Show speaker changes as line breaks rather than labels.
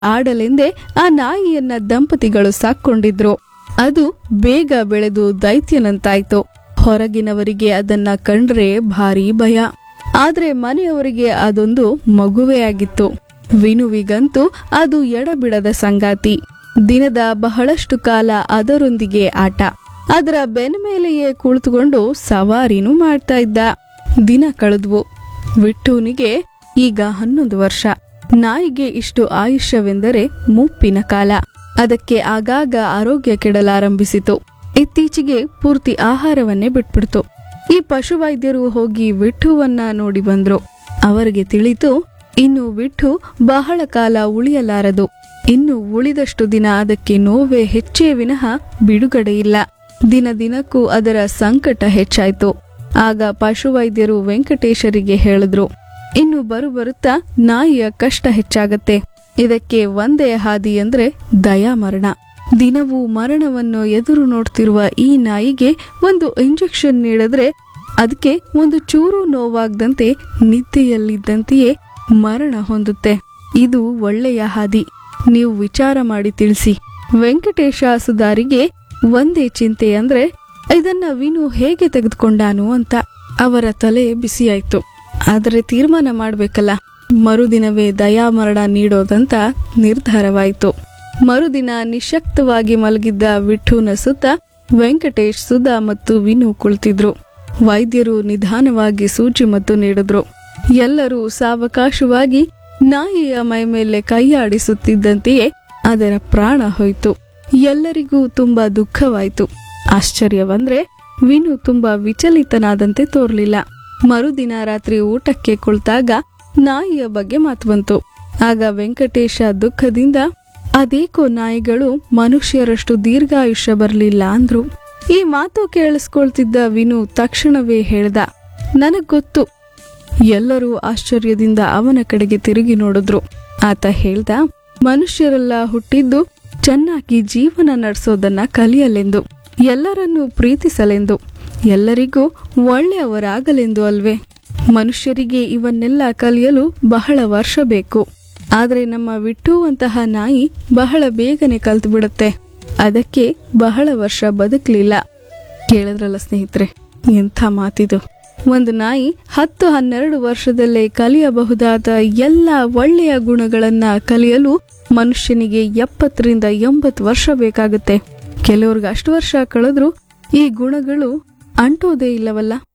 ಆಡಲೆಂದೇ ಆ ನಾಯಿಯನ್ನ ದಂಪತಿಗಳು ಸಾಕೊಂಡಿದ್ರು ಅದು ಬೇಗ ಬೆಳೆದು ದೈತ್ಯನಂತಾಯ್ತು ಹೊರಗಿನವರಿಗೆ ಅದನ್ನ ಕಂಡ್ರೆ ಭಾರಿ ಭಯ ಆದ್ರೆ ಮನೆಯವರಿಗೆ ಅದೊಂದು ಮಗುವೇ ಆಗಿತ್ತು ವಿನುವಿಗಂತೂ ಅದು ಎಡಬಿಡದ ಸಂಗಾತಿ ದಿನದ ಬಹಳಷ್ಟು ಕಾಲ ಅದರೊಂದಿಗೆ ಆಟ ಅದರ ಬೆನ್ನ ಮೇಲೆಯೇ ಕುಳಿತುಕೊಂಡು ಸವಾರಿನೂ ಮಾಡ್ತಾ ಇದ್ದ ದಿನ ಕಳೆದ್ವು ವಿಟ್ಟುನಿಗೆ ಈಗ ಹನ್ನೊಂದು ವರ್ಷ ನಾಯಿಗೆ ಇಷ್ಟು ಆಯುಷ್ಯವೆಂದರೆ ಮುಪ್ಪಿನ ಕಾಲ ಅದಕ್ಕೆ ಆಗಾಗ ಆರೋಗ್ಯ ಕೆಡಲಾರಂಭಿಸಿತು ಇತ್ತೀಚೆಗೆ ಪೂರ್ತಿ ಆಹಾರವನ್ನೇ ಬಿಟ್ಬಿಡ್ತು ಈ ಪಶುವೈದ್ಯರು ಹೋಗಿ ವಿಠುವನ್ನ ನೋಡಿ ಬಂದ್ರು ಅವರಿಗೆ ತಿಳಿತು ಇನ್ನು ವಿಠು ಬಹಳ ಕಾಲ ಉಳಿಯಲಾರದು ಇನ್ನು ಉಳಿದಷ್ಟು ದಿನ ಅದಕ್ಕೆ ನೋವೇ ಹೆಚ್ಚೇ ವಿನಃ ಬಿಡುಗಡೆ ಇಲ್ಲ ದಿನ ದಿನಕ್ಕೂ ಅದರ ಸಂಕಟ ಹೆಚ್ಚಾಯ್ತು ಆಗ ಪಶುವೈದ್ಯರು ವೆಂಕಟೇಶರಿಗೆ ಹೇಳಿದ್ರು ಇನ್ನು ಬರು ಬರುತ್ತಾ ನಾಯಿಯ ಕಷ್ಟ ಹೆಚ್ಚಾಗತ್ತೆ ಇದಕ್ಕೆ ಒಂದೇ ಹಾದಿ ಅಂದ್ರೆ ದಯಾಮರಣ ದಿನವೂ ಮರಣವನ್ನು ಎದುರು ನೋಡ್ತಿರುವ ಈ ನಾಯಿಗೆ ಒಂದು ಇಂಜೆಕ್ಷನ್ ನೀಡಿದ್ರೆ ಅದಕ್ಕೆ ಒಂದು ಚೂರು ನೋವಾಗದಂತೆ ನಿದ್ದೆಯಲ್ಲಿದ್ದಂತೆಯೇ ಮರಣ ಹೊಂದುತ್ತೆ ಇದು ಒಳ್ಳೆಯ ಹಾದಿ ನೀವು ವಿಚಾರ ಮಾಡಿ ತಿಳಿಸಿ ವೆಂಕಟೇಶ ಸುಧಾರಿಗೆ ಒಂದೇ ಚಿಂತೆ ಅಂದ್ರೆ ಇದನ್ನ ವಿನು ಹೇಗೆ ತೆಗೆದುಕೊಂಡಾನು ಅಂತ ಅವರ ತಲೆ ಬಿಸಿಯಾಯ್ತು ಆದರೆ ತೀರ್ಮಾನ ಮಾಡ್ಬೇಕಲ್ಲ ಮರುದಿನವೇ ದಯಾಮರಣ ನೀಡೋದಂತ ನಿರ್ಧಾರವಾಯಿತು ಮರುದಿನ ನಿಶಕ್ತವಾಗಿ ಮಲಗಿದ್ದ ವಿಠುನ ಸುತ್ತ ವೆಂಕಟೇಶ್ ಸುಧಾ ಮತ್ತು ವಿನು ಕುಳಿತಿದ್ರು ವೈದ್ಯರು ನಿಧಾನವಾಗಿ ಸೂಜಿ ಮತ್ತು ನೀಡಿದ್ರು ಎಲ್ಲರೂ ಸಾವಕಾಶವಾಗಿ ನಾಯಿಯ ಮೈ ಮೇಲೆ ಕೈಯಾಡಿಸುತ್ತಿದ್ದಂತೆಯೇ ಅದರ ಪ್ರಾಣ ಹೋಯಿತು ಎಲ್ಲರಿಗೂ ತುಂಬಾ ದುಃಖವಾಯಿತು ಆಶ್ಚರ್ಯವಂದ್ರೆ ವಿನು ತುಂಬಾ ವಿಚಲಿತನಾದಂತೆ ತೋರ್ಲಿಲ್ಲ ಮರುದಿನ ರಾತ್ರಿ ಊಟಕ್ಕೆ ಕುಳಿತಾಗ ನಾಯಿಯ ಬಗ್ಗೆ ಮಾತು ಬಂತು ಆಗ ವೆಂಕಟೇಶ ದುಃಖದಿಂದ ಅದೇಕೋ ನಾಯಿಗಳು ಮನುಷ್ಯರಷ್ಟು ದೀರ್ಘಾಯುಷ್ಯ ಬರಲಿಲ್ಲ ಅಂದ್ರು ಈ ಮಾತು ಕೇಳಿಸ್ಕೊಳ್ತಿದ್ದ ವಿನು ತಕ್ಷಣವೇ ಹೇಳ್ದ ನನಗ್ ಗೊತ್ತು ಎಲ್ಲರೂ ಆಶ್ಚರ್ಯದಿಂದ ಅವನ ಕಡೆಗೆ ತಿರುಗಿ ನೋಡಿದ್ರು ಆತ ಹೇಳ್ದ ಮನುಷ್ಯರೆಲ್ಲ ಹುಟ್ಟಿದ್ದು ಚೆನ್ನಾಗಿ ಜೀವನ ನಡೆಸೋದನ್ನ ಕಲಿಯಲೆಂದು ಎಲ್ಲರನ್ನೂ ಪ್ರೀತಿಸಲೆಂದು ಎಲ್ಲರಿಗೂ ಒಳ್ಳೆಯವರಾಗಲೆಂದು ಅಲ್ವೇ ಮನುಷ್ಯರಿಗೆ ಇವನ್ನೆಲ್ಲ ಕಲಿಯಲು ಬಹಳ ವರ್ಷ ಬೇಕು ಆದ್ರೆ ನಮ್ಮ ವಿಟ್ಟುವಂತಹ ನಾಯಿ ಬಹಳ ಬೇಗನೆ ಕಲ್ತು ಬಿಡುತ್ತೆ ಅದಕ್ಕೆ ಬಹಳ ವರ್ಷ ಬದುಕಲಿಲ್ಲ ಕೇಳಿದ್ರಲ್ಲ ಸ್ನೇಹಿತರೆ ಎಂಥ ಮಾತಿದು ಒಂದು ನಾಯಿ ಹತ್ತು ಹನ್ನೆರಡು ವರ್ಷದಲ್ಲೇ ಕಲಿಯಬಹುದಾದ ಎಲ್ಲ ಒಳ್ಳೆಯ ಗುಣಗಳನ್ನ ಕಲಿಯಲು ಮನುಷ್ಯನಿಗೆ ಎಪ್ಪತ್ತರಿಂದ ಎಂಬತ್ತು ವರ್ಷ ಬೇಕಾಗುತ್ತೆ ಕೆಲವ್ರಿಗೆ ಅಷ್ಟು ವರ್ಷ ಕಳೆದ್ರೂ ಈ ಗುಣಗಳು ಅಂಟೋದೇ ಇಲ್ಲವಲ್ಲ